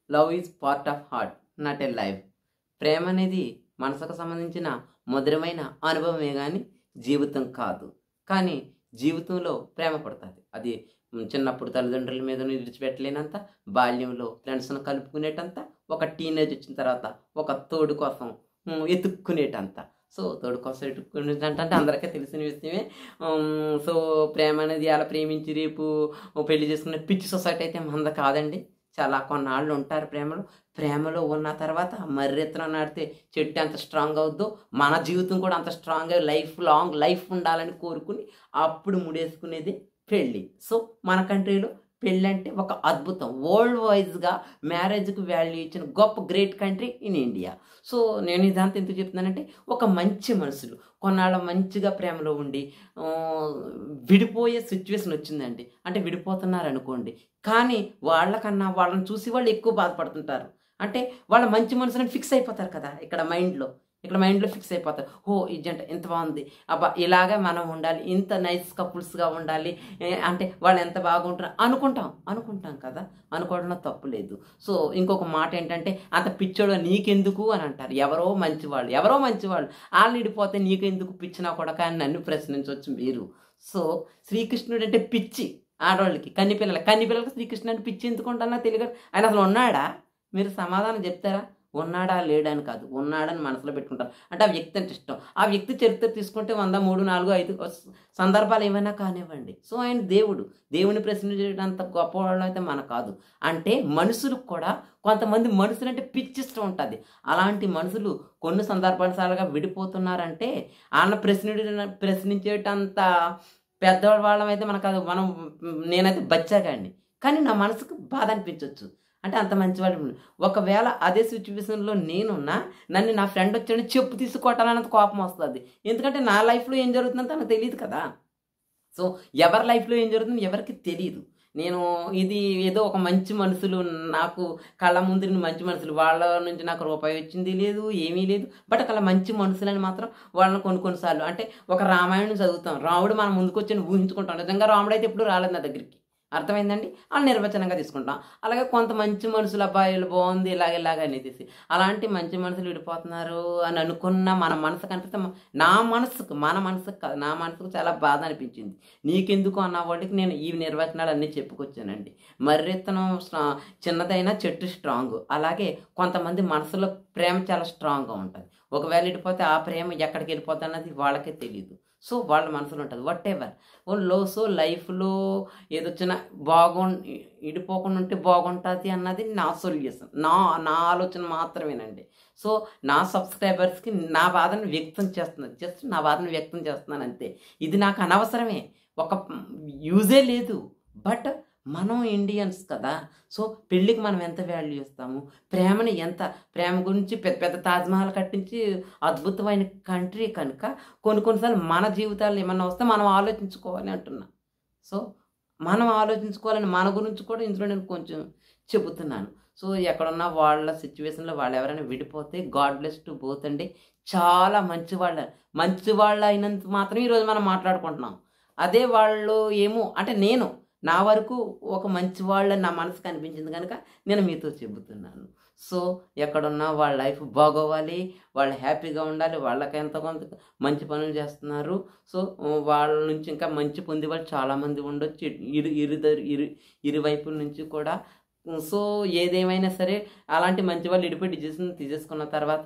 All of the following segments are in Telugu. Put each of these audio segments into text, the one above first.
Love is part of heart not a life ప్రేమ అనేది మనసుకు సంబంధించిన మధురమైన అనుభవమే కానీ జీవితం కాదు కానీ జీవితంలో ప్రేమ పడుతుంది అది మ్, చిన్నప్పుడు తల్లిదండ్రుల మీద విడిచిపెట్టలేనంత బాల్యంలో ఫ్రెండ్స్ను కలుపుకునేటంత ఒక టీనేజ్ వచ్చిన తర్వాత ఒక తోడు కోసం మ్, ఎత్తుక్కునేటంత సో తోడు కోసం ఎత్తుక్కునేటంత అంటే అందరికీ తెలిసిన విషయమే ఉమ్, సో ప్రేమ అనేది అలా ప్రేమించి రేపు పెళ్లి చేసుకునే పిచ్చి సొసైటీ అయితే మంద కాదండి చాలా కొన్నాళ్ళు ఉంటారు ప్రేమలో ప్రేమలో ఉన్న తర్వాత మర్రెత్తన నాడితే చెట్టు ఎంత స్ట్రాంగ్ అవుద్దో మన జీవితం కూడా అంత స్ట్రాంగ్గా లైఫ్ లాంగ్ లైఫ్ ఉండాలని కోరుకుని అప్పుడు ముడేసుకునేది పెళ్ళి సో మన కంట్రీలో పెళ్ళి అంటే ఒక అద్భుతం వరల్డ్ వైజ్గా మ్యారేజ్కి వాల్యూ ఇచ్చిన గొప్ప great country in India so నేను ఇదంతా ఎందుకు చెప్తున్నానంటే ఒక మంచి మనుషులు కొన్నాళ్ళ మంచిగా ప్రేమలో ఉండి ఆ, విడిపోయే సిచ్యువేషన్ వచ్చిందండి అంటే విడిపోతున్నారు అనుకోండి కానీ వాళ్ళకన్నా వాళ్ళని చూసి వాళ్ళు ఎక్కువ బాధపడుతుంటారు అంటే వాళ్ళ మంచి మనసుని ఫిక్స్ అయిపోతారు కదా ఇక్కడ మైండ్లో ఇక్కడ మైండ్లో ఫిక్స్ అయిపోతారు ఓ ఈ జంట ఎంత బాగుంది అబ్బా ఇలాగే మనం ఉండాలి ఇంత నైస్ కపుల్స్గా ఉండాలి ఏ, అంటే వాళ్ళు ఎంత బాగుంటారు అనుకుంటాం అనుకుంటాం కదా అనుకోవడంలో తప్పు లేదు సో ఇంకొక మాట ఏంటంటే అంత పిచ్చోడు నీకెందుకు అని అంటారు ఎవరో మంచివాళ్ళు ఎవరో మంచివాళ్ళు వాళ్ళు ఇడిపోతే నీకెందుకు పిచ్చినా కూడా కానీ నన్ను ప్రశ్నించవచ్చు మీరు సో శ్రీకృష్ణుడు అంటే పిచ్చి ఆడవాళ్ళకి కన్ని పిల్లలు కన్ని పిల్లలకి శ్రీకృష్ణుడు అంటే పిచ్చి ఎందుకు ఉంటానో తెలియదు ఆయన అసలు ఉన్నాడా మీరు సమాధానం చెప్తారా ఉన్నాడా లేడని కాదు ఉన్నాడని మనసులో పెట్టుకుంటారు అంటే ఆ వ్యక్తి అంటే ఇష్టం ఆ వ్యక్తి చరిత్ర తీసుకుంటే వంద మూడు నాలుగు ఐదు సందర్భాలు ఏమైనా కానివ్వండి సో ఆయన దేవుడు దేవుని ప్రశ్నించేటంత గొప్పవాళ్ళు అయితే మన కాదు అంటే మనుషులకు కూడా కొంతమంది మనుషులు అంటే పిచ్చి ఇష్టం ఉంటుంది అలాంటి మనుషులు కొన్ని సందర్భానుసారులుగా విడిపోతున్నారంటే ఆయన ప్రశ్న ప్రశ్నించేటంత పెద్దవాళ్ళం అయితే మనకు అది మనం నేనైతే బచ్చాగాడిని కానీ నా మనసుకు బాధ అనిపించవచ్చు అంటే అంత మంచివాడు ఉన్నాడు. ఒకవేళ అదే సిచ్యువేషన్లో నేనున్నా నన్ను నా ఫ్రెండ్ వచ్చాడు చెప్పు తీసుకోవటాలన్నంత కోపం వస్తుంది ఎందుకంటే నా లైఫ్లో ఏం జరుగుతుందో తనకు తెలియదు కదా సో ఎవరి లైఫ్లో ఏం జరుగుతుందో ఎవరికి తెలియదు నేను ఇది ఏదో ఒక మంచి మనుషులు నాకు కళ్ళ ముందు ఉన్న మంచి మనుషులు వాళ్ళ నుంచి నాకు రూపాయి వచ్చింది లేదు ఏమీ లేదు బట్ అలా మంచి మనుషులని మాత్రం వాళ్ళని కొన్ని కొన్నిసార్లు అంటే ఒక రామాయణం చదువుతాం రాముడు మన ముందుకు వచ్చి ఊహించుకుంటాం నిజంగా రాముడు అయితే ఎప్పుడు రాలేదు నా దగ్గరికి అర్థమైందండి వాళ్ళు నిర్వచనంగా తీసుకుంటాం అలాగే కొంత మంచి మనుషులు అబ్బాయిలు బాగుంది ఇలాగ ఇలాగ అనేసి అలాంటి మంచి మనుషులు విడిపోతున్నారు అని అనుకున్న మన మనసు కనిపిస్తే మ- నా మనసుకు మన మనసుకు కాదు నా మనసుకు చాలా బాధ అనిపించింది నీకెందుకు అన్న వాడికి నేను ఈ నిర్వచనాలు అన్నీ చెప్పుకొచ్చానండి మర్రెత్తనం స్ట్రా- చిన్నదైనా చెట్టు స్ట్రాంగ్ అలాగే కొంతమంది మనసులో ప్రేమ చాలా స్ట్రాంగ్గా ఉంటుంది ఒకవేళ విడిపోతే ఆ ప్రేమ ఎక్కడికి వెళ్ళిపోతుంది అన్నది వాళ్ళకే తెలియదు సో వాళ్ళ మనసులో ఉంటుంది వాట్ ఎవర్ ఓ లో సో లైఫ్లో ఏదొచ్చినా బాగు ఇడిపోకుండా ఉంటే బాగుంటుంది అన్నది నా సొల్యూషన్ నా నా ఆలోచన మాత్రమేనండి సో నా సబ్స్క్రైబర్స్కి నా బాధను వ్యక్తం చేస్తున్నాను జస్ట్ నా బాధను వ్యక్తం చేస్తున్నాను అంతే ఇది నాకు అనవసరమే ఒక యూజే లేదు బట్ మనం ఇండియన్స్ కదా సో పెళ్ళికి మనం ఎంత వాల్యూ ఇస్తాము ప్రేమని ఎంత ప్రేమ గురించి పెద్ద పెద్ద తాజ్మహల్ కట్టించి అద్భుతమైన కంట్రీ కనుక కొన్ని కొన్నిసార్లు మన జీవితాలు ఏమన్నా వస్తే మనం ఆలోచించుకోవాలి అంటున్నా సో మనం ఆలోచించుకోవాలని మన గురించి కూడా ఇందులో నేను కొంచెం చెబుతున్నాను సో ఎక్కడున్న వాళ్ళ సిచ్యువేషన్లో వాళ్ళు ఎవరైనా విడిపోతే గాడ్ బ్లెస్ టు బోత్ అండి చాలా మంచి వాళ్ళ మంచి వాళ్ళు అయినంత మాత్రం ఈరోజు మనం మాట్లాడుకుంటున్నాం అదే వాళ్ళు ఏమో అంటే నేను నా వరకు ఒక మంచి వాళ్ళ నా మనసుకు అనిపించింది కనుక నేను మీతో చెబుతున్నాను సో ఎక్కడున్నా వాళ్ళ లైఫ్ బాగోవాలి వాళ్ళు హ్యాపీగా ఉండాలి వాళ్ళకి ఎంత కొంత మంచి పనులు చేస్తున్నారు సో వాళ్ళ నుంచి ఇంకా మంచి పొందే వాళ్ళు చాలామంది ఉండొచ్చు ఇరు ఇరు ఇరు ఇరువైపుల నుంచి కూడా సో ఏదేమైనా సరే అలాంటి మంచి వాళ్ళు ఇడిపోయి డిసిషన్ తీసేసుకున్న తర్వాత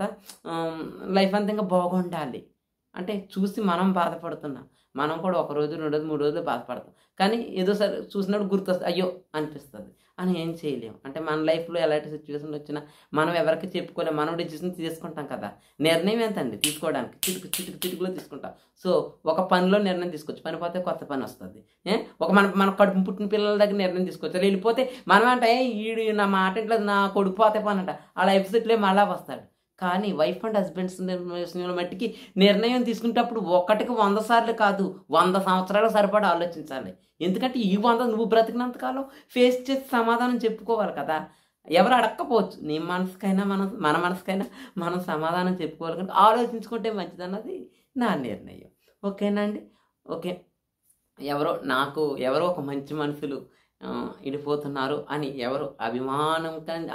లైఫ్ అంతా ఇంకా బాగుండాలి అంటే చూసి మనం బాధపడుతున్నాం మనం కూడా ఒక రోజు రెండు రోజు మూడు రోజులు బాధపడతాం కానీ ఏదో సరే చూసినప్పుడు గుర్తొస్తుంది అయ్యో అనిపిస్తుంది అని ఏం చేయలేం అంటే మన లైఫ్లో ఎలాంటి సిచ్యువేషన్లు వచ్చినా మనం ఎవరికి చెప్పుకోలేం మనం డిసిషన్ తీసుకుంటాం కదా నిర్ణయం ఎంతండి తీసుకోవడానికి చిటుకు చిటుకు చిటుకులో తీసుకుంటాం సో ఒక పనిలో నిర్ణయం తీసుకోవచ్చు పని పోతే కొత్త పని వస్తుంది ఏ ఒక మన మన కడుపు పుట్టిన పిల్లల దగ్గర నిర్ణయం తీసుకోవచ్చు అలా వెళ్ళిపోతే మనం అంటే "ఏ, ఈడు నా మాట ఇంట్లో నా కొడుకు పోతే పని అంట ఆ లైఫ్ సెటిల్ మళ్ళా వస్తాడు కానీ వైఫ్ అండ్ హస్బెండ్స్ నిర్ణయం మట్టికి నిర్ణయం తీసుకునేటప్పుడు ఒకటికి వంద సార్లు కాదు వంద సంవత్సరాలు సరిపడా ఆలోచించాలి ఎందుకంటే ఈ వంద నువ్వు బ్రతికినంత కాలం ఫేస్ చేసి సమాధానం చెప్పుకోవాలి కదా ఎవరు అడక్కపోవచ్చు నీ మనసుకైనా మన మన మనసుకైనా మనం సమాధానం చెప్పుకోవాలి కానీ ఆలోచించుకుంటే మంచిదన్నది నా నిర్ణయం ఓకేనా అండి ఓకే ఎవరో నాకు ఎవరో ఒక మంచి మనుషులు ఆ, ఇడిపోతున్నారు అని ఎవరు అభిమానం కానీ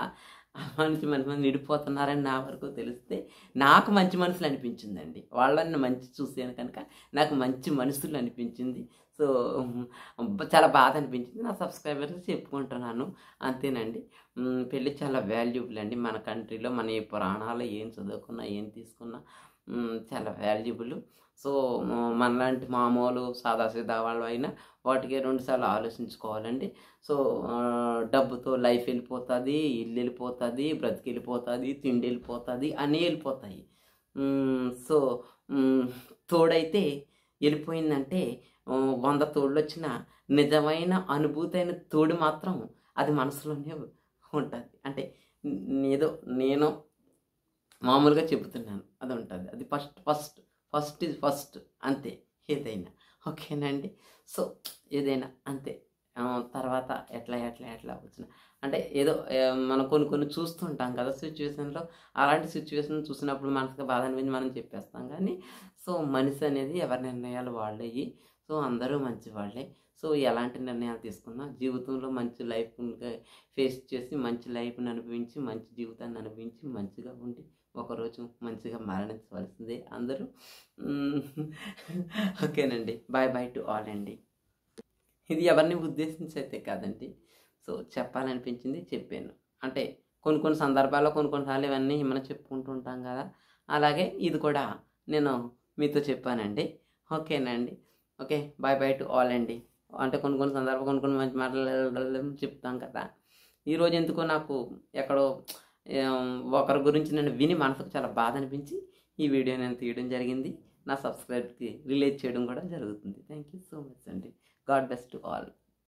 మంచి మంచి మంది నిడిపోతున్నారని నా వరకు తెలిస్తే నాకు మంచి మనుషులు అనిపించిందండి వాళ్ళని మంచి చూసాను కనుక నాకు మంచి మనుషులు అనిపించింది సో చాలా బాధ అనిపించింది నా సబ్స్క్రైబర్స్ చెప్పుకుంటున్నాను అంతేనండి మ్, పెళ్ళి చాలా వాల్యుబుల్ అండి మన కంట్రీలో మన ఈ పురాణాలు ఏం చదువుకున్నా ఏం తీసుకున్నా మ్, చాలా వాల్యుబుల్ సో మ- మనలాంటి మామూలు సాదాసీదా వాళ్ళు అయినా వాటికి రెండుసార్లు ఆలోచించుకోవాలండి సో ఆ, డబ్బుతో లైఫ్ వెళ్ళిపోతుంది ఇల్లు వెళ్ళిపోతుంది బ్రతికి వెళ్ళిపోతుంది తిండి వెళ్ళిపోతుంది అన్నీ వెళ్ళిపోతాయి మ్, సో మ్, తోడైతే వెళ్ళిపోయిందంటే ఆ, వంద తోళ్ళు వచ్చిన నిజమైన అనుభూతి అయిన తోడు మాత్రం అది మనసులోనే ఉంటుంది అంటే న- ఏదో నేను మామూలుగా చెబుతున్నాను అది ఉంటుంది అది first first first is first అంతే ఏదైనా ఓకేనండి సో ఏదైనా అంతే ఆ, తర్వాత ఎట్లా ఎట్లా ఎట్లా వచ్చిన అంటే ఏదో ఆ, మనం కొన్ని కొన్ని చూస్తుంటాం కదా సిచ్యువేషన్లో అలాంటి సిచ్యువేషన్ చూసినప్పుడు మనసుకు బాధ అనిపించి మనం చెప్పేస్తాం కానీ సో మనిషి అనేది ఎవరి నిర్ణయాలు వాళ్ళయి సో అందరూ మంచి వాళ్ళే సో ఎలాంటి నిర్ణయాలు తీసుకున్నా జీవితంలో మంచి లైఫ్ ఫేస్ చేసి మంచి లైఫ్ని అనుభవించి మంచి జీవితాన్ని అనుభవించి మంచిగా ఉండి ఒకరోజు మంచిగా మరణించవలసిందే అందరూ మ్మ్. ఓకేనండి బాయ్ బాయ్ టు ఆల్ అండి ఇది ఎవరిని ఉద్దేశించి అయితే కాదండి సో చెప్పాలనిపించింది చెప్పాను అంటే కొన్ని కొన్ని సందర్భాల్లో కొన్ని కొన్నిసార్లు ఇవన్నీ మనం చెప్పుకుంటూ ఉంటాం కదా అలాగే ఇది కూడా నేను మీతో చెప్పానండి ఓకేనండి okay bye bye to all అండి అంటే కొన్ని కొన్ని సందర్భాలు కొన్ని కొన్ని మంచి మాటలు చెప్తాం కదా ఈరోజు ఎందుకో నాకు ఎక్కడో ఏం, ఒకరి గురించి నేను విని మనసుకు చాలా బాధ అనిపించి ఈ వీడియో నేను తీయడం జరిగింది నా సబ్స్క్రైబ్కి రిలేట్ చేయడం కూడా జరుగుతుంది థ్యాంక్ యూ సో మచ్ అండి గాడ్ బెస్ట్ టు ఆల్